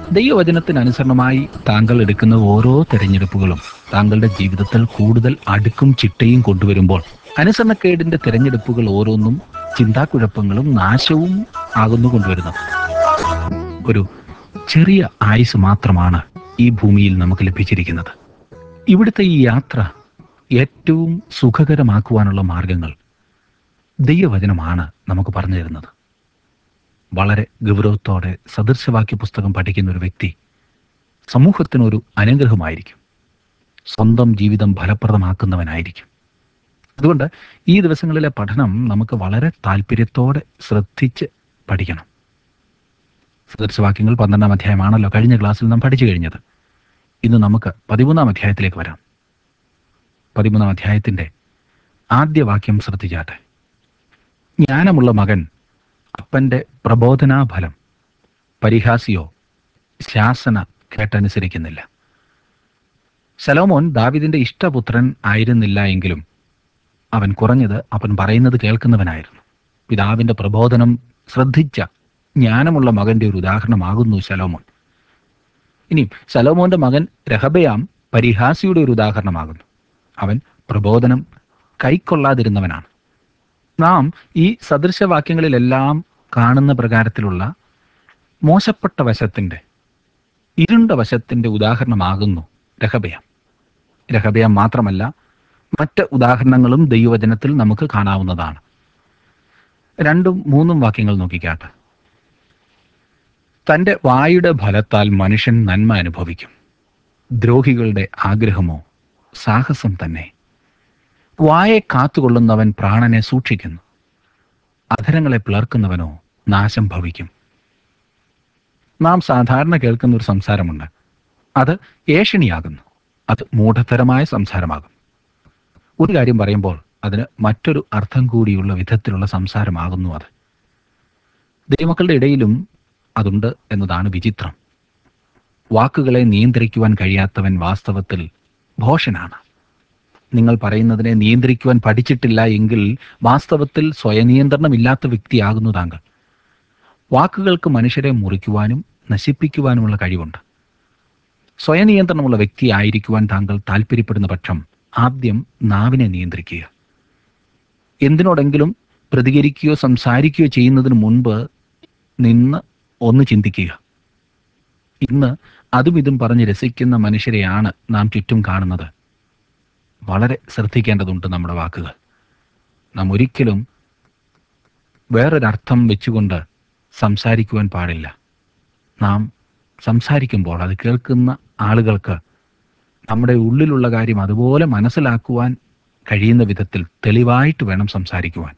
ദൈവവചനത്തിനനുസരണമായി താങ്കൾ എടുക്കുന്ന ഓരോ തെരഞ്ഞെടുപ്പുകളും താങ്കളുടെ ജീവിതത്തിൽ കൂടുതൽ അടുക്കും ചിട്ടയും കൊണ്ടുവരുമ്പോൾ അനുസരണക്കേടിന്റെ തെരഞ്ഞെടുപ്പുകൾ ഓരോന്നും ചിന്താക്കുഴപ്പങ്ങളും നാശവും ആകുന്നു കൊണ്ടുവരുന്നത് ഒരു ചെറിയ ആയുസ് മാത്രമാണ് ഈ ഭൂമിയിൽ നമുക്ക് ലഭിച്ചിരിക്കുന്നത് ഇവിടുത്തെ ഈ യാത്ര ഏറ്റവും സുഖകരമാക്കുവാനുള്ള മാർഗങ്ങൾ ദൈവവചനമാണ് നമുക്ക് പറഞ്ഞു തരുന്നത് വളരെ ഗൗരവത്തോടെ സദൃശവാക്യ പുസ്തകം പഠിക്കുന്ന ഒരു വ്യക്തി സമൂഹത്തിനൊരു അനുഗ്രഹമായിരിക്കും സ്വന്തം ജീവിതം ഫലപ്രദമാക്കുന്നവനായിരിക്കും അതുകൊണ്ട് ഈ ദിവസങ്ങളിലെ പഠനം നമുക്ക് വളരെ താല്പര്യത്തോടെ ശ്രദ്ധിച്ച് പഠിക്കണം സദൃശവാക്യങ്ങൾ പന്ത്രണ്ടാം അധ്യായമാണല്ലോ കഴിഞ്ഞ ക്ലാസ്സിൽ നാം പഠിച്ചു കഴിഞ്ഞത് ഇന്ന് നമുക്ക് പതിമൂന്നാം അധ്യായത്തിലേക്ക് വരാം പതിമൂന്നാം അധ്യായത്തിന്റെ ആദ്യ വാക്യം ശ്രദ്ധിച്ചാട്ടെ ജ്ഞാനമുള്ള മകൻ അപ്പന്റെ പ്രബോധനാഫലം പരിഹാസിയോ ശാസന കേട്ടനുസരിക്കുന്നില്ല ശലോമോൻ ദാവിദിന്റെ ഇഷ്ടപുത്രൻ ആയിരുന്നില്ല എങ്കിലും അവൻ കുറഞ്ഞത് അവൻ പറയുന്നത് കേൾക്കുന്നവനായിരുന്നു പിതാവിന്റെ പ്രബോധനം ശ്രദ്ധിച്ച ജ്ഞാനമുള്ള മകന്റെ ഒരു ഉദാഹരണമാകുന്നു ശലോമോൻ ഇനി ശലോമോന്റെ മകൻ രഹബയാം പരിഹാസിയുടെ ഒരു ഉദാഹരണമാകുന്നു അവൻ പ്രബോധനം കൈക്കൊള്ളാതിരുന്നവനാണ് നാം ഈ സദൃശവാക്യങ്ങളിലെല്ലാം കാണുന്ന പ്രകാരത്തിലുള്ള മോശപ്പെട്ട വശത്തിന്റെ ഇരുണ്ട വശത്തിന്റെ ഉദാഹരണമാകുന്നു രഹബയാം രഹബയാം മാത്രമല്ല മറ്റ് ഉദാഹരണങ്ങളും ദൈവവചനത്തിൽ നമുക്ക് കാണാവുന്നതാണ് രണ്ടും മൂന്നും വാക്യങ്ങൾ നോക്കിക്കാട്ടെ തന്റെ വായുടെ ഫലത്താൽ മനുഷ്യൻ നന്മ അനുഭവിക്കും ദ്രോഹികളുടെ ആഗ്രഹമോ സാഹസം തന്നെ വായെ കാത്തുകൊള്ളുന്നവൻ പ്രാണനെ സൂക്ഷിക്കുന്നു അധരങ്ങളെ പിളർക്കുന്നവനോ നാശം ഭവിക്കും നാം സാധാരണ കേൾക്കുന്ന ഒരു സംസാരമുണ്ട് അത് ഏഷണിയാകുന്നു അത് മൂഢത്തരമായ സംസാരമാകും ഒരു കാര്യം പറയുമ്പോൾ അതിന് മറ്റൊരു അർത്ഥം കൂടിയുള്ള വിധത്തിലുള്ള സംസാരമാകുന്നു അത് ദൈവമക്കളുടെ ഇടയിലും അതുണ്ട് എന്നതാണ് വിചിത്രം വാക്കുകളെ നിയന്ത്രിക്കുവാൻ കഴിയാത്തവൻ വാസ്തവത്തിൽ ഭോഷനാണ് നിങ്ങൾ പറയുന്നതിനെ നിയന്ത്രിക്കുവാൻ പഠിച്ചിട്ടില്ല എങ്കിൽ വാസ്തവത്തിൽ സ്വയനിയന്ത്രണമില്ലാത്ത വ്യക്തിയാകുന്നു താങ്കൾ വാക്കുകൾക്ക് മനുഷ്യരെ മുറിക്കുവാനും നശിപ്പിക്കുവാനുമുള്ള കഴിവുണ്ട് സ്വയനിയന്ത്രണമുള്ള വ്യക്തിയായിരിക്കുവാൻ താങ്കൾ താല്പര്യപ്പെടുന്ന പക്ഷം ആദ്യം നാവിനെ നിയന്ത്രിക്കുക എന്തിനോടെങ്കിലും പ്രതികരിക്കുകയോ സംസാരിക്കുകയോ ചെയ്യുന്നതിന് മുൻപ് നിന്ന് ഒന്ന് ചിന്തിക്കുക ഇന്ന് അതും ഇതും പറഞ്ഞ് രസിക്കുന്ന മനുഷ്യരെയാണ് നാം ചുറ്റും കാണുന്നത് വളരെ ശ്രദ്ധിക്കേണ്ടതുണ്ട് നമ്മുടെ വാക്കുകൾ നാം ഒരിക്കലും വേറൊരർത്ഥം വെച്ചുകൊണ്ട് സംസാരിക്കുവാൻ പാടില്ല നാം സംസാരിക്കുമ്പോൾ അത് കേൾക്കുന്ന ആളുകൾക്ക് നമ്മുടെ ഉള്ളിലുള്ള കാര്യം അതുപോലെ മനസ്സിലാക്കുവാൻ കഴിയുന്ന വിധത്തിൽ തെളിവായിട്ട് വേണം സംസാരിക്കുവാൻ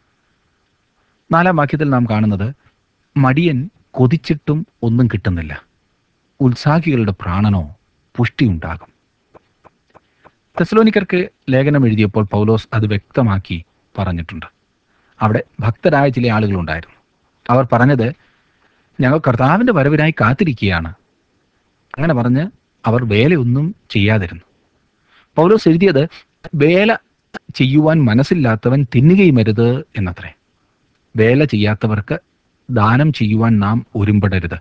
നാലാം വാക്യത്തിൽ നാം കാണുന്നത് മടിയൻ കൊതിച്ചിട്ടും ഒന്നും കിട്ടുന്നില്ല ഉത്സാഹികളുടെ പ്രാണനോ പുഷ്ടിയുണ്ടാകും തെസലോനിക്കർക്ക് ലേഖനം എഴുതിയപ്പോൾ പൗലോസ് അത് വ്യക്തമാക്കി പറഞ്ഞിട്ടുണ്ട് അവിടെ ഭക്തരായ ചില ആളുകളുണ്ടായിരുന്നു അവർ പറഞ്ഞത് ഞങ്ങൾ കർത്താവിന്റെ വരവിനായി കാത്തിരിക്കുകയാണ് അങ്ങനെ പറഞ്ഞ് അവർ വേലയൊന്നും ചെയ്യാതിരുന്നു പൗലോസ് എഴുതിയത് വേല ചെയ്യുവാൻ മനസ്സില്ലാത്തവൻ തിന്നുകയുമരുത് എന്നത്രേ വേല ചെയ്യാത്തവർക്ക് ദാനം ചെയ്യുവാൻ നാം ഒരുമ്പെടരുത്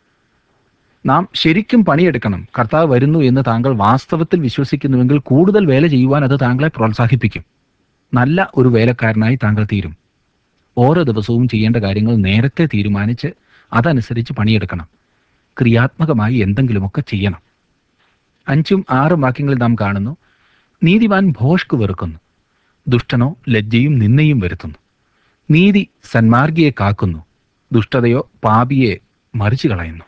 നാം ശരിക്കും പണിയെടുക്കണം കർത്താവ് വരുന്നു എന്ന് താങ്കൾ വാസ്തവത്തിൽ വിശ്വസിക്കുന്നുവെങ്കിൽ കൂടുതൽ വേല ചെയ്യുവാൻ അത് താങ്കളെ പ്രോത്സാഹിപ്പിക്കും നല്ല ഒരു വേലക്കാരനായി താങ്കൾ തീരും ഓരോ ദിവസവും ചെയ്യേണ്ട കാര്യങ്ങൾ നേരത്തെ തീരുമാനിച്ച് അതനുസരിച്ച് പണിയെടുക്കണം ക്രിയാത്മകമായി എന്തെങ്കിലുമൊക്കെ ചെയ്യണം അഞ്ചും ആറും വാക്യങ്ങളിൽ നാം കാണുന്നു നീതിമാൻ ഭോഷ്ക് വെറുക്കുന്നു ദുഷ്ടനോ ലജ്ജയും നിന്നയും വരുത്തുന്നു നീതി സന്മാർഗിയെ കാക്കുന്നു ദുഷ്ടതയോ പാപിയെ മറിച്ചു കളയുന്നു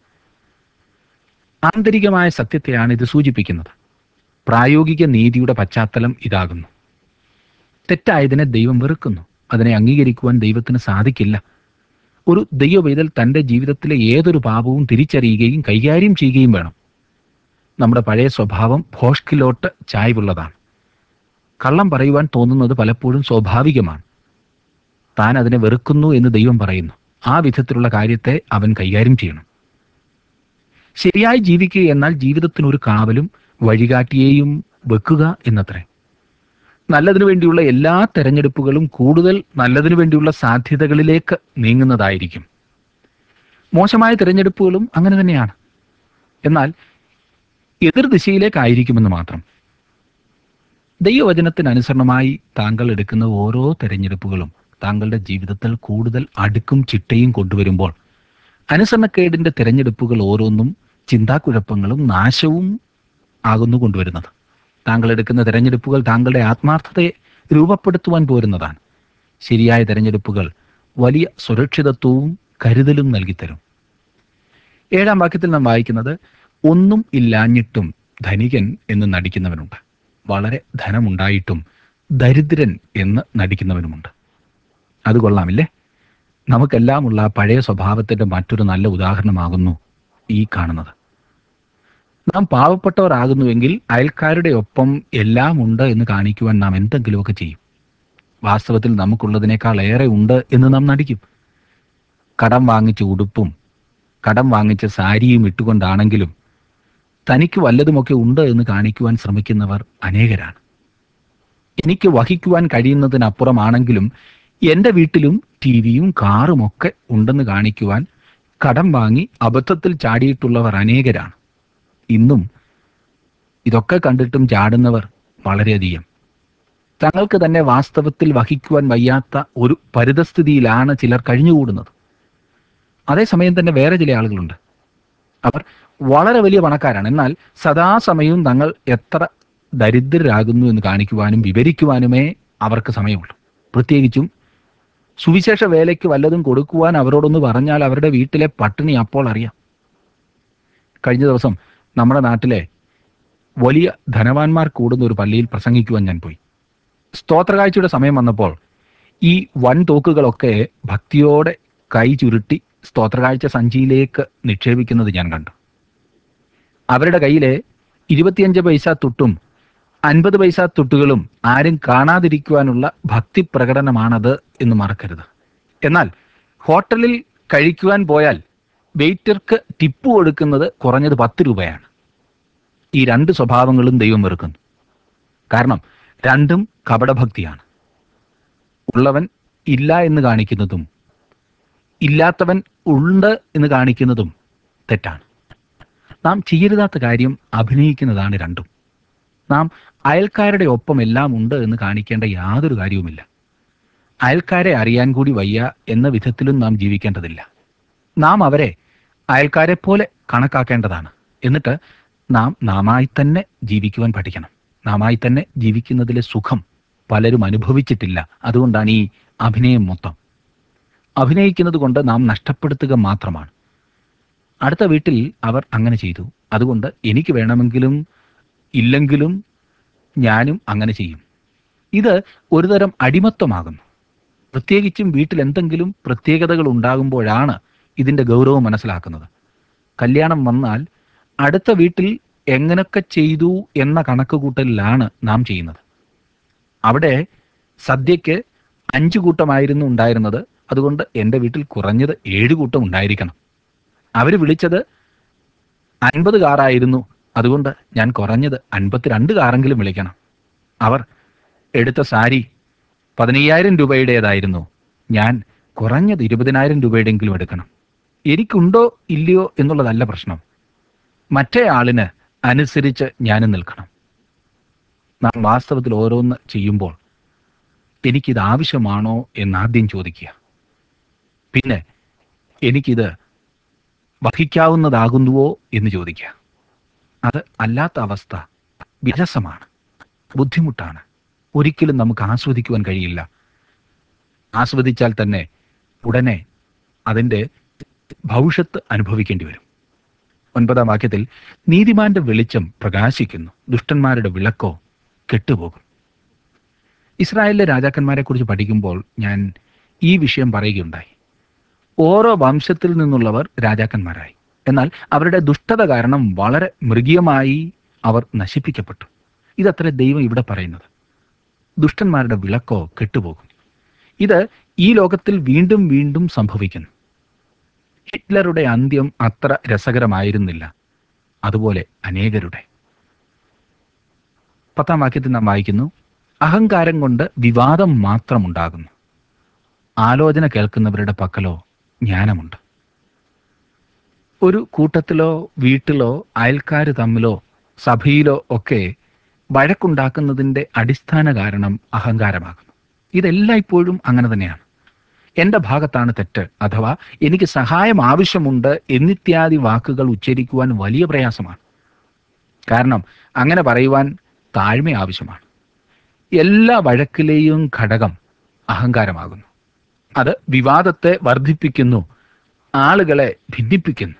ആന്തരികമായ സത്യത്തെയാണ് ഇത് സൂചിപ്പിക്കുന്നത് പ്രായോഗിക നീതിയുടെ പശ്ചാത്തലം ഇതാകുന്നു തെറ്റായതിനെ ദൈവം വെറുക്കുന്നു അതിനെ അംഗീകരിക്കുവാൻ ദൈവത്തിന് സാധിക്കില്ല ഒരു ദൈവവേദൽ തൻ്റെ ജീവിതത്തിലെ ഏതൊരു പാപവും തിരിച്ചറിയുകയും കൈകാര്യം ചെയ്യുകയും വേണം നമ്മുടെ പഴയ സ്വഭാവം ഭോഷ്കിലോട്ട് ചായ്വുള്ളതാണ് കള്ളം പറയുവാൻ തോന്നുന്നത് പലപ്പോഴും സ്വാഭാവികമാണ് താൻ അതിനെ വെറുക്കുന്നു എന്ന് ദൈവം പറയുന്നു ആ വിധത്തിലുള്ള കാര്യത്തെ അവൻ കൈകാര്യം ചെയ്യണം ശരിയായി ജീവിക്കുക എന്നാൽ ജീവിതത്തിന് ഒരു കാവലും വഴികാട്ടിയെയും വെക്കുക എന്നത്രേ നല്ലതിനു വേണ്ടിയുള്ള എല്ലാ തെരഞ്ഞെടുപ്പുകളും കൂടുതൽ നല്ലതിനു വേണ്ടിയുള്ള സാധ്യതകളിലേക്ക് നീങ്ങുന്നതായിരിക്കും മോശമായ തിരഞ്ഞെടുപ്പുകളും അങ്ങനെ തന്നെയാണ് എന്നാൽ എതിർ ദിശയിലേക്കായിരിക്കുമെന്ന് മാത്രം ദൈവവചനത്തിനനുസരണമായി താങ്കൾ എടുക്കുന്ന ഓരോ തെരഞ്ഞെടുപ്പുകളും താങ്കളുടെ ജീവിതത്തിൽ കൂടുതൽ അടുക്കും ചിട്ടയും കൊണ്ടുവരുമ്പോൾ അനുസരണക്കേടിന്റെ തിരഞ്ഞെടുപ്പുകൾ ഓരോന്നും ചിന്താക്കുഴപ്പങ്ങളും നാശവും ആകുന്നു കൊണ്ടുവരുന്നത് താങ്കൾ എടുക്കുന്ന തിരഞ്ഞെടുപ്പുകൾ താങ്കളുടെ ആത്മാർത്ഥതയെ രൂപപ്പെടുത്തുവാൻ പോരുന്നതാണ് ശരിയായ തിരഞ്ഞെടുപ്പുകൾ വലിയ സുരക്ഷിതത്വവും കരുതലും നൽകിത്തരും ഏഴാം വാക്യത്തിൽ നാം വായിക്കുന്നത് ഒന്നും ഇല്ലാഞ്ഞിട്ടും ധനികൻ എന്ന് നടിക്കുന്നവനുണ്ട് വളരെ ധനമുണ്ടായിട്ടും ദരിദ്രൻ എന്ന് നടിക്കുന്നവനുമുണ്ട് അത് കൊള്ളാമില്ലേ നമുക്കെല്ലാമുള്ള ആ പഴയ സ്വഭാവത്തിന്റെ മറ്റൊരു നല്ല ഉദാഹരണമാകുന്നു ഈ കാണുന്നത് നാം പാവപ്പെട്ടവരാകുന്നുവെങ്കിൽ അയൽക്കാരുടെ ഒപ്പം എല്ലാം ഉണ്ട് എന്ന് കാണിക്കുവാൻ നാം എന്തെങ്കിലുമൊക്കെ ചെയ്യും വാസ്തവത്തിൽ നമുക്കുള്ളതിനേക്കാൾ ഏറെ ഉണ്ട് എന്ന് നാം നടിക്കും കടം വാങ്ങിച്ച ഉടുപ്പും കടം വാങ്ങിച്ച സാരിയും ഇട്ടുകൊണ്ടാണെങ്കിലും തനിക്ക് വല്ലതുമൊക്കെ ഉണ്ട് എന്ന് കാണിക്കുവാൻ ശ്രമിക്കുന്നവർ അനേകരാണ് എനിക്ക് വഹിക്കുവാൻ കഴിയുന്നതിനപ്പുറമാണെങ്കിലും എൻ്റെ വീട്ടിലും ടി വിയും കാറും ഒക്കെ ഉണ്ടെന്ന് കാണിക്കുവാൻ കടം വാങ്ങി അബദ്ധത്തിൽ ചാടിയിട്ടുള്ളവർ അനേകരാണ് ഇന്നും ഇതൊക്കെ കണ്ടിട്ടും ചാടുന്നവർ വളരെയധികം തങ്ങൾക്ക് തന്നെ വാസ്തവത്തിൽ വഹിക്കുവാൻ വയ്യാത്ത ഒരു പരിതസ്ഥിതിയിലാണ് ചിലർ കഴിഞ്ഞുകൂടുന്നത് അതേസമയം തന്നെ വേറെ ചില ആളുകളുണ്ട് അവർ വളരെ വലിയ പണക്കാരാണ് എന്നാൽ സദാസമയവും തങ്ങൾ എത്ര ദരിദ്രരാകുന്നു എന്ന് കാണിക്കുവാനും വിവരിക്കുവാനുമേ അവർക്ക് സമയമുള്ളൂ പ്രത്യേകിച്ചും സുവിശേഷ വേലയ്ക്ക് വല്ലതും കൊടുക്കുവാൻ അവരോടൊന്ന് പറഞ്ഞാൽ അവരുടെ വീട്ടിലെ പട്ടിണി അപ്പോൾ അറിയാം കഴിഞ്ഞ ദിവസം നമ്മുടെ നാട്ടിലെ വലിയ ധനവാന്മാർ കൂടുന്ന ഒരു പള്ളിയിൽ പ്രസംഗിക്കുവാൻ ഞാൻ പോയി സ്തോത്രകാഴ്ചയുടെ സമയം വന്നപ്പോൾ ഈ വൻ തോക്കുകളൊക്കെ ഭക്തിയോടെ കൈ ചുരുട്ടി സ്തോത്രകാഴ്ച സഞ്ചിയിലേക്ക് നിക്ഷേപിക്കുന്നത് ഞാൻ കണ്ടു അവരുടെ കയ്യിലെ ഇരുപത്തിയഞ്ച് പൈസ തുട്ടും അൻപത് പൈസ തുട്ടുകളും ആരും കാണാതിരിക്കുവാനുള്ള ഭക്തി പ്രകടനമാണത് എന്ന് മറക്കരുത് എന്നാൽ ഹോട്ടലിൽ കഴിക്കുവാൻ പോയാൽ വെയിറ്റർക്ക് ടിപ്പ് കൊടുക്കുന്നത് കുറഞ്ഞത് പത്ത് രൂപയാണ് ഈ രണ്ട് സ്വഭാവങ്ങളും ദൈവം വെറുക്കുന്നു കാരണം രണ്ടും കപടഭക്തിയാണ് ഉള്ളവൻ ഇല്ല എന്ന് കാണിക്കുന്നതും ഇല്ലാത്തവൻ ഉണ്ട് എന്ന് കാണിക്കുന്നതും തെറ്റാണ് നാം ചെയ്യരുതാത്ത കാര്യം അഭിനയിക്കുന്നതാണ് രണ്ടും നാം അയൽക്കാരുടെ ഒപ്പം എല്ലാം ഉണ്ട് എന്ന് കാണിക്കേണ്ട യാതൊരു കാര്യവുമില്ല അയൽക്കാരെ അറിയാൻ കൂടി വയ്യ എന്ന വിധത്തിലും നാം ജീവിക്കേണ്ടതില്ല നാം അവരെ അയൽക്കാരെ പോലെ കണക്കാക്കേണ്ടതാണ് എന്നിട്ട് നാം നാമായി തന്നെ ജീവിക്കുവാൻ പഠിക്കണം നാമായി തന്നെ ജീവിക്കുന്നതിലെ സുഖം പലരും അനുഭവിച്ചിട്ടില്ല അതുകൊണ്ടാണ് ഈ അഭിനയം മൊത്തം അഭിനയിക്കുന്നത് കൊണ്ട് നാം നഷ്ടപ്പെടുത്തുക മാത്രമാണ് അടുത്ത വീട്ടിൽ അവർ അങ്ങനെ ചെയ്തു അതുകൊണ്ട് എനിക്ക് വേണമെങ്കിലും ഇല്ലെങ്കിലും ഞാനും അങ്ങനെ ചെയ്യും ഇത് ഒരുതരം അടിമത്വമാകുന്നു പ്രത്യേകിച്ചും വീട്ടിൽ എന്തെങ്കിലും പ്രത്യേകതകൾ ഉണ്ടാകുമ്പോഴാണ് ഇതിന്റെ ഗൗരവം മനസ്സിലാക്കുന്നത് കല്യാണം വന്നാൽ അടുത്ത വീട്ടിൽ എങ്ങനൊക്കെ ചെയ്തു എന്ന കണക്കുകൂട്ടലിലാണ് നാം ചെയ്യുന്നത് അവിടെ സദ്യക്ക് അഞ്ചു കൂട്ടമായിരുന്നു ഉണ്ടായിരുന്നത് അതുകൊണ്ട് എൻ്റെ വീട്ടിൽ കുറഞ്ഞത് ഏഴ് കൂട്ടം ഉണ്ടായിരിക്കണം അവർ വിളിച്ചത് അൻപത് കാറായിരുന്നു അതുകൊണ്ട് ഞാൻ കുറഞ്ഞത് അൻപത്തിരണ്ട് കാറെങ്കിലും വിളിക്കണം അവർ എടുത്ത സാരി പതിനയ്യായിരം രൂപയുടേതായിരുന്നു ഞാൻ കുറഞ്ഞത് ഇരുപതിനായിരം രൂപയുടെയെങ്കിലും എടുക്കണം എനിക്കുണ്ടോ ഇല്ലയോ എന്നുള്ളതല്ല പ്രശ്നം മറ്റേ ആളിന് അനുസരിച്ച് ഞാനും നിൽക്കണം നാം വാസ്തവത്തിൽ ഓരോന്ന് ചെയ്യുമ്പോൾ എനിക്കിത് ആവശ്യമാണോ എന്നാദ്യം ചോദിക്കുക പിന്നെ എനിക്കിത് വഹിക്കാവുന്നതാകുന്നുവോ എന്ന് ചോദിക്കുക അത് അല്ലാത്ത അവസ്ഥ വിരസമാണ് ബുദ്ധിമുട്ടാണ് ഒരിക്കലും നമുക്ക് ആസ്വദിക്കുവാൻ കഴിയില്ല ആസ്വദിച്ചാൽ തന്നെ ഉടനെ അതിൻ്റെ ഭവിഷ്യത്ത് അനുഭവിക്കേണ്ടി വരും ഒൻപതാം വാക്യത്തിൽ നീതിമാന്റെ വെളിച്ചം പ്രകാശിക്കുന്നു ദുഷ്ടന്മാരുടെ വിളക്കോ കെട്ടുപോകും ഇസ്രായേലിലെ രാജാക്കന്മാരെ കുറിച്ച് പഠിക്കുമ്പോൾ ഞാൻ ഈ വിഷയം പറയുകയുണ്ടായി ഓരോ വംശത്തിൽ നിന്നുള്ളവർ രാജാക്കന്മാരായി എന്നാൽ അവരുടെ ദുഷ്ടത കാരണം വളരെ മൃഗീയമായി അവർ നശിപ്പിക്കപ്പെട്ടു ഇതത്ര ദൈവം ഇവിടെ പറയുന്നത് ദുഷ്ടന്മാരുടെ വിളക്കോ കെട്ടുപോകും ഇത് ഈ ലോകത്തിൽ വീണ്ടും വീണ്ടും സംഭവിക്കുന്നു ഹിറ്റ്ലറുടെ അന്ത്യം അത്ര രസകരമായിരുന്നില്ല അതുപോലെ അനേകരുടെ പത്താം വാക്യത്തിൽ നാം വായിക്കുന്നു അഹങ്കാരം കൊണ്ട് വിവാദം മാത്രമുണ്ടാകുന്നു ആലോചന കേൾക്കുന്നവരുടെ പക്കലോ ജ്ഞാനമുണ്ട് ഒരു കൂട്ടത്തിലോ വീട്ടിലോ അയൽക്കാർ തമ്മിലോ സഭയിലോ ഒക്കെ വഴക്കുണ്ടാക്കുന്നതിൻ്റെ അടിസ്ഥാന കാരണം അഹങ്കാരമാകുന്നു ഇതെല്ലാം ഇപ്പോഴും അങ്ങനെ തന്നെയാണ് എൻ്റെ ഭാഗത്താണ് തെറ്റ് അഥവാ എനിക്ക് സഹായം ആവശ്യമുണ്ട് എന്നിത്യാദി വാക്കുകൾ ഉച്ചരിക്കുവാൻ വലിയ പ്രയാസമാണ് കാരണം അങ്ങനെ പറയുവാൻ താഴ്മ ആവശ്യമാണ് എല്ലാ വഴക്കിലെയും ഘടകം അഹങ്കാരമാകുന്നു അത് വിവാദത്തെ വർദ്ധിപ്പിക്കുന്നു ആളുകളെ ഭിന്നിപ്പിക്കുന്നു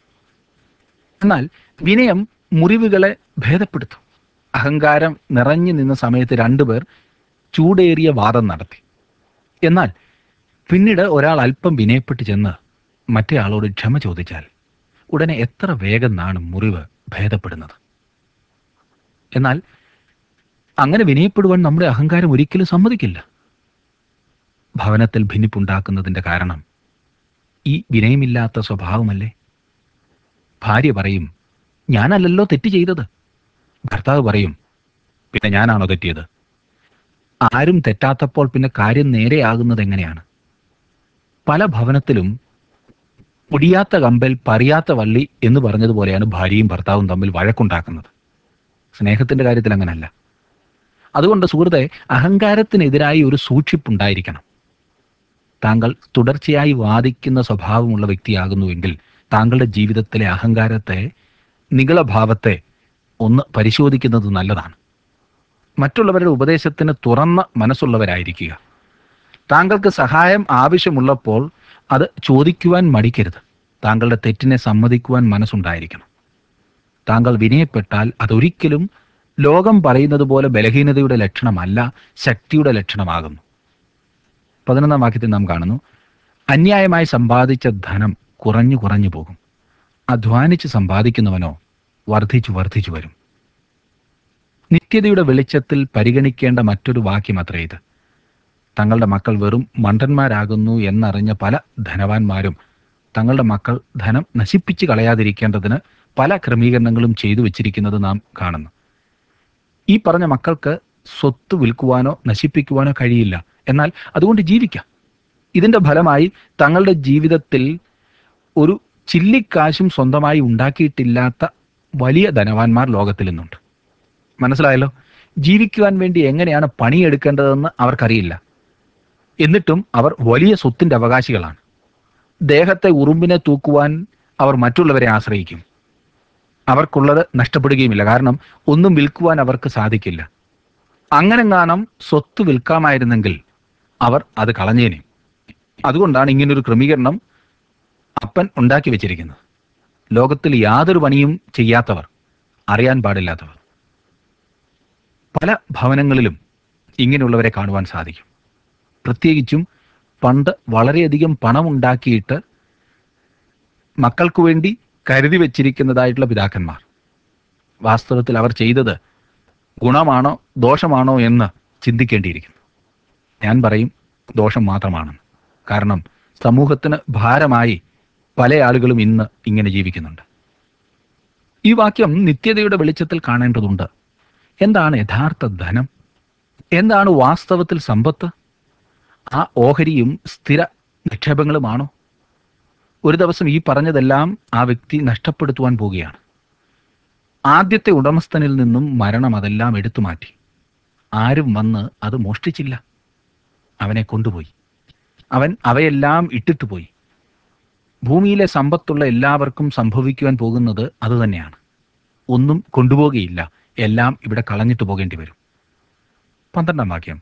എന്നാൽ വിനയം മുറിവുകളെ ഭേദപ്പെടുത്തും അഹങ്കാരം നിറഞ്ഞു നിന്ന സമയത്ത് രണ്ടുപേർ ചൂടേറിയ വാദം നടത്തി എന്നാൽ പിന്നീട് ഒരാൾ അല്പം വിനയപ്പെട്ട് ചെന്ന് മറ്റേ ആളോട് ക്ഷമ ചോദിച്ചാൽ ഉടനെ എത്ര വേഗം നാണ് മുറിവ് ഭേദപ്പെടുന്നത് എന്നാൽ അങ്ങനെ വിനയപ്പെടുവാൻ നമ്മുടെ അഹങ്കാരം ഒരിക്കലും സമ്മതിക്കില്ല ഭവനത്തിൽ ഭിന്നിപ്പുണ്ടാക്കുന്നതിന്റെ കാരണം ഈ വിനയമില്ലാത്ത സ്വഭാവമല്ലേ ഭാര്യ പറയും ഞാനല്ലല്ലോ തെറ്റ് ചെയ്തത് ഭർത്താവ് പറയും പിന്നെ ഞാനാണോ തെറ്റിയത് ആരും തെറ്റാത്തപ്പോൾ പിന്നെ കാര്യം നേരെയാകുന്നത് എങ്ങനെയാണ് പല ഭവനത്തിലും പൊടിയാത്ത കമ്പൽ പറിയാത്ത വള്ളി എന്ന് പറഞ്ഞതുപോലെയാണ് ഭാര്യയും ഭർത്താവും തമ്മിൽ വഴക്കുണ്ടാക്കുന്നത് സ്നേഹത്തിന്റെ കാര്യത്തിൽ അങ്ങനല്ല അതുകൊണ്ട് സുഹൃത്തെ അഹങ്കാരത്തിനെതിരായി ഒരു സൂക്ഷിപ്പുണ്ടായിരിക്കണം താങ്കൾ തുടർച്ചയായി വാദിക്കുന്ന സ്വഭാവമുള്ള വ്യക്തിയാകുന്നുവെങ്കിൽ താങ്കളുടെ ജീവിതത്തിലെ അഹങ്കാരത്തെ നികളഭാവത്തെ ഒന്ന് പരിശോധിക്കുന്നത് നല്ലതാണ് മറ്റുള്ളവരുടെ ഉപദേശത്തിന് തുറന്ന മനസ്സുള്ളവരായിരിക്കുക താങ്കൾക്ക് സഹായം ആവശ്യമുള്ളപ്പോൾ അത് ചോദിക്കുവാൻ മടിക്കരുത് താങ്കളുടെ തെറ്റിനെ സമ്മതിക്കുവാൻ മനസ്സുണ്ടായിരിക്കണം താങ്കൾ വിനയപ്പെട്ടാൽ അതൊരിക്കലും ലോകം പറയുന്നത് പോലെ ബലഹീനതയുടെ ലക്ഷണമല്ല ശക്തിയുടെ ലക്ഷണമാകുന്നു പതിനൊന്നാം വാക്യത്തിൽ നാം കാണുന്നു അന്യായമായി സമ്പാദിച്ച ധനം കുറഞ്ഞു കുറഞ്ഞു പോകും അധ്വാനിച്ച് സമ്പാദിക്കുന്നവനോ വർദ്ധിച്ചു വർദ്ധിച്ചു വരും നിത്യതയുടെ വെളിച്ചത്തിൽ പരിഗണിക്കേണ്ട മറ്റൊരു വാക്യം അത്രേ ഇത് തങ്ങളുടെ മക്കൾ വെറും മണ്ടന്മാരാകുന്നു എന്നറിഞ്ഞ പല ധനവാന്മാരും തങ്ങളുടെ മക്കൾ ധനം നശിപ്പിച്ച് കളയാതിരിക്കേണ്ടതിന് പല ക്രമീകരണങ്ങളും ചെയ്തു വെച്ചിരിക്കുന്നത് നാം കാണുന്നു ഈ പറഞ്ഞ മക്കൾക്ക് സ്വത്ത് വിൽക്കുവാനോ നശിപ്പിക്കുവാനോ കഴിയില്ല എന്നാൽ അതുകൊണ്ട് ജീവിക്കാം ഇതിന്റെ ഫലമായി തങ്ങളുടെ ജീവിതത്തിൽ ഒരു ചില്ലിക്കാശും സ്വന്തമായി ഉണ്ടാക്കിയിട്ടില്ലാത്ത വലിയ ധനവാന്മാർ ലോകത്തിൽ ഇന്നുണ്ട് മനസ്സിലായല്ലോ ജീവിക്കുവാൻ വേണ്ടി എങ്ങനെയാണ് പണിയെടുക്കേണ്ടതെന്ന് അവർക്കറിയില്ല എന്നിട്ടും അവർ വലിയ സ്വത്തിന്റെ അവകാശികളാണ് ദേഹത്തെ ഉറുമ്പിനെ തൂക്കുവാൻ അവർ മറ്റുള്ളവരെ ആശ്രയിക്കും അവർക്കുള്ളത് നഷ്ടപ്പെടുകയുമില്ല കാരണം ഒന്നും വിൽക്കുവാൻ അവർക്ക് സാധിക്കില്ല അങ്ങനെങ്ങാനും സ്വത്ത് വിൽക്കാമായിരുന്നെങ്കിൽ അവർ അത് കളഞ്ഞേനെ അതുകൊണ്ടാണ് ഇങ്ങനൊരു ക്രമീകരണം അപ്പൻ ഉണ്ടാക്കി വെച്ചിരിക്കുന്നത് ലോകത്തിൽ യാതൊരു പണിയും ചെയ്യാത്തവർ അറിയാൻ പാടില്ലാത്തവർ പല ഭവനങ്ങളിലും ഇങ്ങനെയുള്ളവരെ കാണുവാൻ സാധിക്കും പ്രത്യേകിച്ചും പണ്ട് വളരെയധികം പണമുണ്ടാക്കിയിട്ട് മക്കൾക്ക് വേണ്ടി കരുതി വെച്ചിരിക്കുന്നതായിട്ടുള്ള പിതാക്കന്മാർ വാസ്തവത്തിൽ അവർ ചെയ്തത് ഗുണമാണോ ദോഷമാണോ എന്ന് ചിന്തിക്കേണ്ടിയിരിക്കുന്നു ഞാൻ പറയും ദോഷം മാത്രമാണെന്ന് കാരണം സമൂഹത്തിന് ഭാരമായി പല ആളുകളും ഇന്ന് ഇങ്ങനെ ജീവിക്കുന്നുണ്ട് ഈ വാക്യം നിത്യതയുടെ വെളിച്ചത്തിൽ കാണേണ്ടതുണ്ട് എന്താണ് യഥാർത്ഥ ധനം എന്താണ് വാസ്തവത്തിൽ സമ്പത്ത് ആ ഓഹരിയും സ്ഥിര നിക്ഷേപങ്ങളുമാണോ ഒരു ദിവസം ഈ പറഞ്ഞതെല്ലാം ആ വ്യക്തി നഷ്ടപ്പെടുത്തുവാൻ പോവുകയാണ് ആദ്യത്തെ ഉടമസ്ഥനിൽ നിന്നും മരണം അതെല്ലാം എടുത്തു മാറ്റി ആരും വന്ന് അത് മോഷ്ടിച്ചില്ല അവനെ കൊണ്ടുപോയി അവൻ അവയെല്ലാം ഇട്ടിട്ട് പോയി ഭൂമിയിലെ സമ്പത്തുള്ള എല്ലാവർക്കും സംഭവിക്കുവാൻ പോകുന്നത് അതുതന്നെയാണ് ഒന്നും കൊണ്ടുപോകുകയില്ല എല്ലാം ഇവിടെ കളഞ്ഞിട്ട് പോകേണ്ടി വരും പന്ത്രണ്ടാം വാക്യം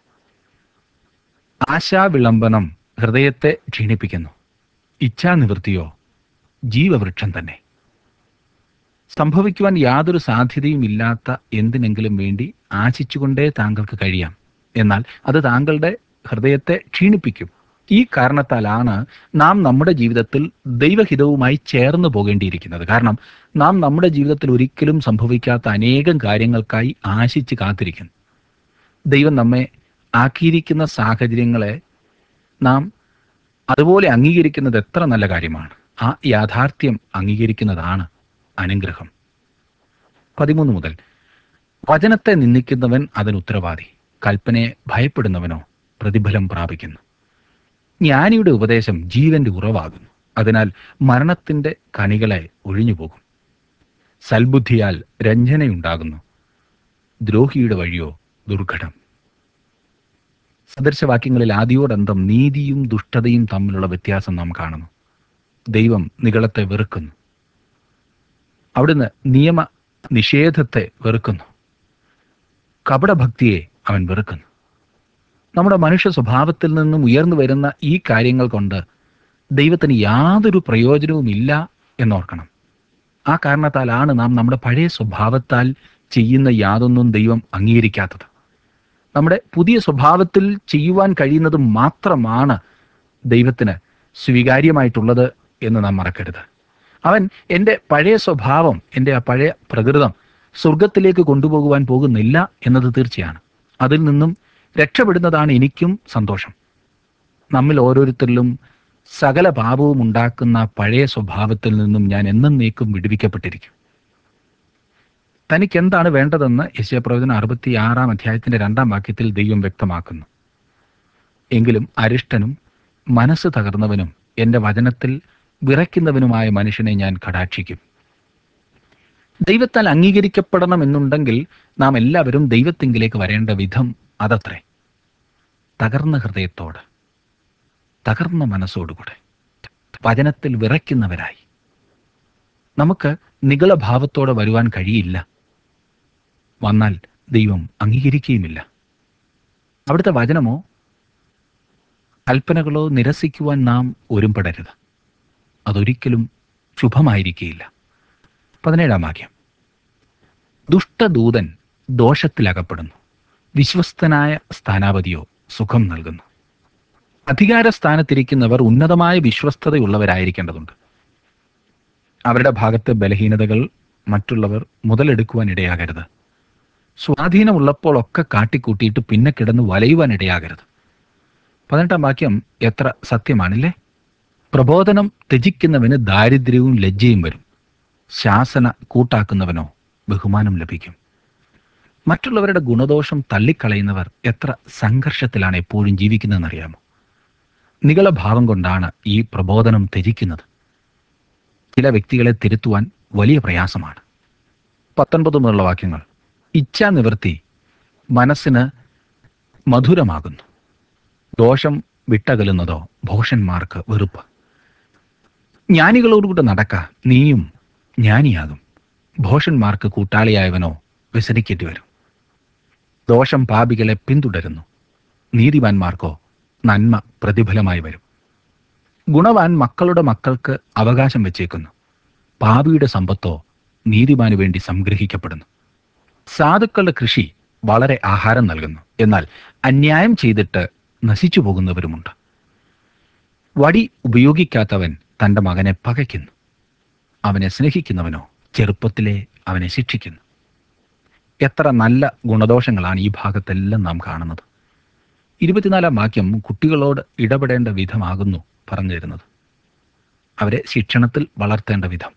ആശാവിളംബനം ഹൃദയത്തെ ക്ഷീണിപ്പിക്കുന്നു ഇച്ഛാനിവൃത്തിയോ ജീവവൃക്ഷം തന്നെ സംഭവിക്കുവാൻ യാതൊരു സാധ്യതയും ഇല്ലാത്ത എന്തിനെങ്കിലും വേണ്ടി ആശിച്ചുകൊണ്ടേ താങ്കൾക്ക് കഴിയാം എന്നാൽ അത് താങ്കളുടെ ഹൃദയത്തെ ക്ഷീണിപ്പിക്കും ഈ കാരണത്താലാണ് നാം നമ്മുടെ ജീവിതത്തിൽ ദൈവഹിതവുമായി ചേർന്ന് പോകേണ്ടിയിരിക്കുന്നത് കാരണം നാം നമ്മുടെ ജീവിതത്തിൽ ഒരിക്കലും സംഭവിക്കാത്ത അനേകം കാര്യങ്ങൾക്കായി ആശിച്ച് കാത്തിരിക്കുന്നു ദൈവം നമ്മെ ആക്കിയിരിക്കുന്ന സാഹചര്യങ്ങളെ നാം അതുപോലെ അംഗീകരിക്കുന്നത് എത്ര നല്ല കാര്യമാണ് ആ യാഥാർത്ഥ്യം അംഗീകരിക്കുന്നതാണ് അനുഗ്രഹം പതിമൂന്ന് മുതൽ വചനത്തെ നിന്ദിക്കുന്നവൻ അതിന് ഉത്തരവാദി കൽപ്പനയെ ഭയപ്പെടുന്നവനോ പ്രതിഫലം പ്രാപിക്കുന്നു ജ്ഞാനിയുടെ ഉപദേശം ജീവന്റെ ഉറവാകുന്നു അതിനാൽ മരണത്തിന്റെ കണികളെ ഒഴിഞ്ഞുപോകും സൽബുദ്ധിയാൽ രഞ്ജനയുണ്ടാകുന്നു ദ്രോഹിയുടെ വഴിയോ ദുർഘടം സദൃശവാക്യങ്ങളിൽ ആദ്യോടന്തം നീതിയും ദുഷ്ടതയും തമ്മിലുള്ള വ്യത്യാസം നാം കാണുന്നു ദൈവം നികളത്തെ വെറുക്കുന്നു അവിടുന്ന് നിയമ നിഷേധത്തെ വെറുക്കുന്നു കപടഭക്തിയെ അവൻ വെറുക്കുന്നു നമ്മുടെ മനുഷ്യ സ്വഭാവത്തിൽ നിന്നും ഉയർന്നു വരുന്ന ഈ കാര്യങ്ങൾ കൊണ്ട് ദൈവത്തിന് യാതൊരു പ്രയോജനവുമില്ല എന്നോർക്കണം ആ കാരണത്താലാണ് നാം നമ്മുടെ പഴയ സ്വഭാവത്താൽ ചെയ്യുന്ന യാതൊന്നും ദൈവം അംഗീകരിക്കാത്തത് നമ്മുടെ പുതിയ സ്വഭാവത്തിൽ ചെയ്യുവാൻ കഴിയുന്നത് മാത്രമാണ് ദൈവത്തിന് സ്വീകാര്യമായിട്ടുള്ളത് എന്ന് നാം മറക്കരുത് അവൻ എൻ്റെ പഴയ സ്വഭാവം എൻ്റെ ആ പഴയ പ്രകൃതം സ്വർഗത്തിലേക്ക് കൊണ്ടുപോകുവാൻ പോകുന്നില്ല എന്നത് തീർച്ചയാണ് അതിൽ നിന്നും രക്ഷപ്പെടുന്നതാണ് എനിക്കും സന്തോഷം നമ്മിൽ ഓരോരുത്തരിലും സകല പാപവും ഉണ്ടാക്കുന്ന പഴയ സ്വഭാവത്തിൽ നിന്നും ഞാൻ എന്നേക്കും വിടുവിക്കപ്പെട്ടിരിക്കും തനിക്ക് എന്താണ് വേണ്ടതെന്ന് യശയപ്രവചനം അറുപത്തി ആറാം അധ്യായത്തിന്റെ രണ്ടാം വാക്യത്തിൽ ദൈവം വ്യക്തമാക്കുന്നു എങ്കിലും അരിഷ്ടനും മനസ്സ് തകർന്നവനും എൻ്റെ വചനത്തിൽ വിറയ്ക്കുന്നവനുമായ മനുഷ്യനെ ഞാൻ കടാക്ഷിക്കും ദൈവത്താൽ അംഗീകരിക്കപ്പെടണമെന്നുണ്ടെങ്കിൽ നാം എല്ലാവരും ദൈവത്തെങ്കിലേക്ക് വരേണ്ട വിധം അതത്രേ തകർന്ന ഹൃദയത്തോട് തകർന്ന മനസ്സോടുകൂടെ വചനത്തിൽ വിറയ്ക്കുന്നവരായി നമുക്ക് നികളഭാവത്തോടെ വരുവാൻ കഴിയില്ല വന്നാൽ ദൈവം അംഗീകരിക്കുകയുമില്ല അവിടുത്തെ വചനമോ കൽപ്പനകളോ നിരസിക്കുവാൻ നാം ഒരുമ്പെടരുത് അതൊരിക്കലും ശുഭമായിരിക്കുകയില്ല പതിനേഴാം വാക്യം ദുഷ്ടദൂതൻ ദോഷത്തിലകപ്പെടുന്നു വിശ്വസ്തനായ സ്ഥാനാപതിയോ സുഖം നൽകുന്നു അധികാര സ്ഥാനത്തിരിക്കുന്നവർ ഉന്നതമായ വിശ്വസ്തതയുള്ളവരായിരിക്കേണ്ടതുണ്ട് അവരുടെ ഭാഗത്ത് ബലഹീനതകൾ മറ്റുള്ളവർ മുതലെടുക്കുവാൻ ഇടയാകരുത് സ്വാധീനമുള്ളപ്പോൾ ഒക്കെ കാട്ടിക്കൂട്ടിയിട്ട് പിന്നെ കിടന്ന് വലയുവാൻ ഇടയാകരുത് പതിനെട്ടാം വാക്യം എത്ര സത്യമാണില്ലേ പ്രബോധനം ത്യജിക്കുന്നവന് ദാരിദ്ര്യവും ലജ്ജയും വരും ശാസന കൂട്ടാക്കുന്നവനോ ബഹുമാനം ലഭിക്കും മറ്റുള്ളവരുടെ ഗുണദോഷം തള്ളിക്കളയുന്നവർ എത്ര സംഘർഷത്തിലാണ് എപ്പോഴും ജീവിക്കുന്നതെന്നറിയാമോ നികളഭാവം കൊണ്ടാണ് ഈ പ്രബോധനം ത്യജിക്കുന്നത് ചില വ്യക്തികളെ തിരുത്തുവാൻ വലിയ പ്രയാസമാണ് പത്തൊൻപത് മുതലുള്ള വാക്യങ്ങൾ ഇച്ഛാനിവൃത്തി മനസ്സിന് മധുരമാകുന്നു ദോഷം വിട്ടകലുന്നതോ ഭോഷന്മാർക്ക് വെറുപ്പ് ജ്ഞാനികളോടുകൂടെ നടക്ക നീയും ജ്ഞാനിയാകും ഭോഷന്മാർക്ക് കൂട്ടാളിയായവനോ വ്യസനിക്കേണ്ടി വരും ദോഷം പാപികളെ പിന്തുടരുന്നു നീതിമാന്മാർക്കോ നന്മ പ്രതിഫലമായി വരും ഗുണവാൻ മക്കളുടെ മക്കൾക്ക് അവകാശം വെച്ചേക്കുന്നു പാപിയുടെ സമ്പത്തോ നീതിമാനു വേണ്ടി സംഗ്രഹിക്കപ്പെടുന്നു സാധുക്കളുടെ കൃഷി വളരെ ആഹാരം നൽകുന്നു എന്നാൽ അന്യായം ചെയ്തിട്ട് നശിച്ചു പോകുന്നവരുമുണ്ട് വടി ഉപയോഗിക്കാത്തവൻ തൻ്റെ മകനെ പകയ്ക്കുന്നു അവനെ സ്നേഹിക്കുന്നവനോ ചെറുപ്പത്തിലെ അവനെ ശിക്ഷിക്കുന്നു എത്ര നല്ല ഗുണദോഷങ്ങളാണ് ഈ ഭാഗത്തെല്ലാം നാം കാണുന്നത് ഇരുപത്തിനാലാം വാക്യം കുട്ടികളോട് ഇടപെടേണ്ട വിധമാകുന്നു പറഞ്ഞു തരുന്നത് അവരെ ശിക്ഷണത്തിൽ വളർത്തേണ്ട വിധം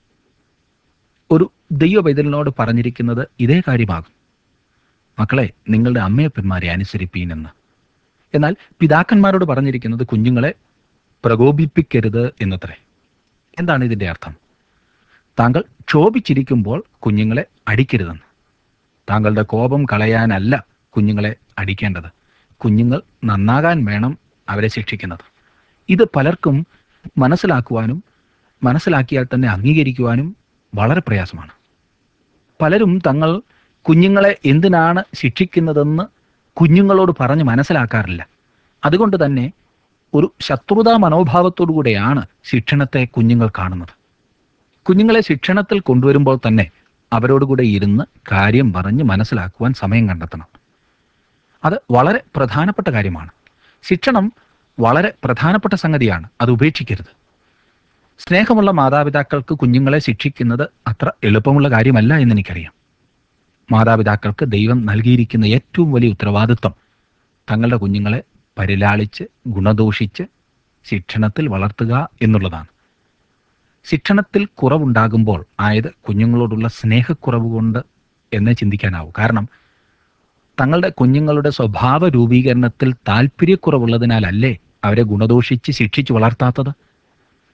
ഒരു ദൈവപൈതലിനോട് പറഞ്ഞിരിക്കുന്നത് ഇതേ കാര്യമാകും മക്കളെ നിങ്ങളുടെ അമ്മയപ്പന്മാരെ അനുസരിപ്പീൻ എന്ന് എന്നാൽ പിതാക്കന്മാരോട് പറഞ്ഞിരിക്കുന്നത് കുഞ്ഞുങ്ങളെ പ്രകോപിപ്പിക്കരുത് എന്നത്രേ എന്താണ് ഇതിൻ്റെ അർത്ഥം താങ്കൾ ക്ഷോഭിച്ചിരിക്കുമ്പോൾ കുഞ്ഞുങ്ങളെ അടിക്കരുതെന്ന് താങ്കളുടെ കോപം കളയാനല്ല കുഞ്ഞുങ്ങളെ അടിക്കേണ്ടത് കുഞ്ഞുങ്ങൾ നന്നാകാൻ വേണം അവരെ ശിക്ഷിക്കുന്നത് ഇത് പലർക്കും മനസ്സിലാക്കുവാനും മനസ്സിലാക്കിയാൽ തന്നെ അംഗീകരിക്കുവാനും വളരെ പ്രയാസമാണ് പലരും തങ്ങൾ കുഞ്ഞുങ്ങളെ എന്തിനാണ് ശിക്ഷിക്കുന്നതെന്ന് കുഞ്ഞുങ്ങളോട് പറഞ്ഞ് മനസ്സിലാക്കാറില്ല അതുകൊണ്ട് തന്നെ ഒരു ശത്രുതാ മനോഭാവത്തോടു കൂടെയാണ് ശിക്ഷണത്തെ കുഞ്ഞുങ്ങൾ കാണുന്നത് കുഞ്ഞുങ്ങളെ ശിക്ഷണത്തിൽ കൊണ്ടുവരുമ്പോൾ തന്നെ അവരോടുകൂടെ ഇരുന്ന് കാര്യം പറഞ്ഞ് മനസ്സിലാക്കുവാൻ സമയം കണ്ടെത്തണം അത് വളരെ പ്രധാനപ്പെട്ട കാര്യമാണ് ശിക്ഷണം വളരെ പ്രധാനപ്പെട്ട സംഗതിയാണ് അത് ഉപേക്ഷിക്കരുത് സ്നേഹമുള്ള മാതാപിതാക്കൾക്ക് കുഞ്ഞുങ്ങളെ ശിക്ഷിക്കുന്നത് അത്ര എളുപ്പമുള്ള കാര്യമല്ല എന്ന് എനിക്കറിയാം മാതാപിതാക്കൾക്ക് ദൈവം നൽകിയിരിക്കുന്ന ഏറ്റവും വലിയ ഉത്തരവാദിത്വം തങ്ങളുടെ കുഞ്ഞുങ്ങളെ പരിലാളിച്ച് ഗുണദോഷിച്ച് ശിക്ഷണത്തിൽ വളർത്തുക എന്നുള്ളതാണ് ശിക്ഷണത്തിൽ കുറവുണ്ടാകുമ്പോൾ ആയത് കുഞ്ഞുങ്ങളോടുള്ള സ്നേഹക്കുറവ് കൊണ്ട് എന്നേ ചിന്തിക്കാനാവൂ കാരണം തങ്ങളുടെ കുഞ്ഞുങ്ങളുടെ സ്വഭാവ രൂപീകരണത്തിൽ താല്പര്യക്കുറവുള്ളതിനാലല്ലേ അവരെ ഗുണദോഷിച്ച് ശിക്ഷിച്ച് വളർത്താത്തത്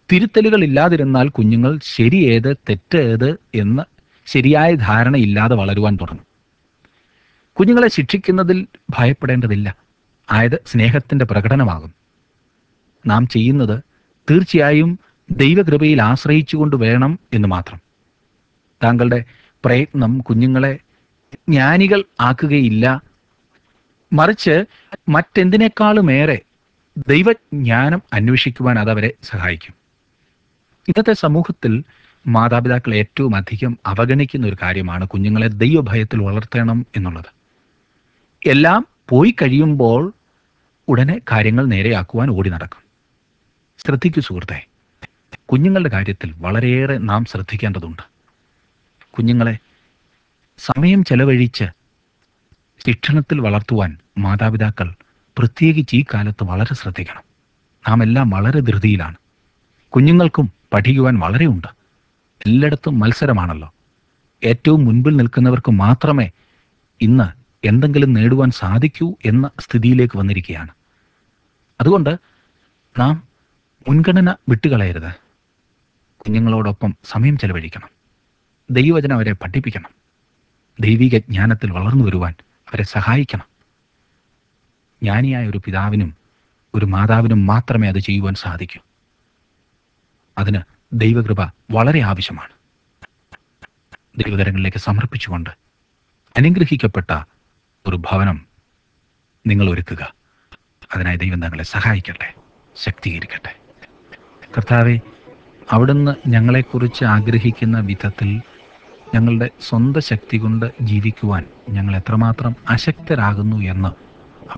തിരുത്തലുകൾ ഇല്ലാതിരുന്നാൽ കുഞ്ഞുങ്ങൾ ശരി ഏത് തെറ്റ് ഏത് എന്ന് ശരിയായ ധാരണ ഇല്ലാതെ വളരുവാൻ തുടങ്ങും കുഞ്ഞുങ്ങളെ ശിക്ഷിക്കുന്നതിൽ ഭയപ്പെടേണ്ടതില്ല ആയത് സ്നേഹത്തിന്റെ പ്രകടനമാകും നാം ചെയ്യുന്നത് തീർച്ചയായും ദൈവകൃപയിൽ ആശ്രയിച്ചുകൊണ്ട് വേണം എന്ന് മാത്രം താങ്കളുടെ പ്രയത്നം കുഞ്ഞുങ്ങളെ ജ്ഞാനികൾ ആക്കുകയില്ല മറിച്ച് മറ്റെന്തിനേക്കാളുമേറെ ദൈവജ്ഞാനം അന്വേഷിക്കുവാൻ അതവരെ സഹായിക്കും ഇന്നത്തെ സമൂഹത്തിൽ മാതാപിതാക്കൾ ഏറ്റവും അധികം അവഗണിക്കുന്ന ഒരു കാര്യമാണ് കുഞ്ഞുങ്ങളെ ദൈവഭയത്തിൽ വളർത്തണം എന്നുള്ളത് എല്ലാം പോയി കഴിയുമ്പോൾ ഉടനെ കാര്യങ്ങൾ നേരെയാക്കുവാൻ ഓടി നടക്കും ശ്രദ്ധിക്കൂ സുഹൃത്തെ കുഞ്ഞുങ്ങളുടെ കാര്യത്തിൽ വളരെയേറെ നാം ശ്രദ്ധിക്കേണ്ടതുണ്ട് കുഞ്ഞുങ്ങളെ സമയം ചെലവഴിച്ച് ശിക്ഷണത്തിൽ വളർത്തുവാൻ മാതാപിതാക്കൾ പ്രത്യേകിച്ച് ഈ കാലത്ത് വളരെ ശ്രദ്ധിക്കണം നാം എല്ലാം വളരെ ധൃതിയിലാണ് കുഞ്ഞുങ്ങൾക്കും പഠിക്കുവാൻ വളരെയുണ്ട് എല്ലായിടത്തും മത്സരമാണല്ലോ ഏറ്റവും മുൻപിൽ നിൽക്കുന്നവർക്ക് മാത്രമേ ഇന്ന് എന്തെങ്കിലും നേടുവാൻ സാധിക്കൂ എന്ന സ്ഥിതിയിലേക്ക് വന്നിരിക്കുകയാണ് അതുകൊണ്ട് നാം മുൻഗണന വിട്ടുകളയരുത് കുഞ്ഞുങ്ങളോടൊപ്പം സമയം ചെലവഴിക്കണം ദൈവവചനം അവരെ പഠിപ്പിക്കണം ദൈവിക ജ്ഞാനത്തിൽ വളർന്നു വരുവാൻ അവരെ സഹായിക്കണം ജ്ഞാനിയായ ഒരു പിതാവിനും ഒരു മാതാവിനും മാത്രമേ അത് ചെയ്യുവാൻ സാധിക്കൂ അതിന് ദൈവകൃപ വളരെ ആവശ്യമാണ് ദൈവതരങ്ങളിലേക്ക് സമർപ്പിച്ചുകൊണ്ട് അനുഗ്രഹിക്കപ്പെട്ട ഒരു ഭവനം നിങ്ങൾ ഒരുക്കുക അതിനായി ദൈവം തങ്ങളെ സഹായിക്കട്ടെ ശക്തീകരിക്കട്ടെ കർത്താവെ അവിടുന്ന് ഞങ്ങളെക്കുറിച്ച് ആഗ്രഹിക്കുന്ന വിധത്തിൽ ഞങ്ങളുടെ സ്വന്തം ശക്തി കൊണ്ട് ജീവിക്കുവാൻ ഞങ്ങൾ എത്രമാത്രം അശക്തരാകുന്നു എന്ന്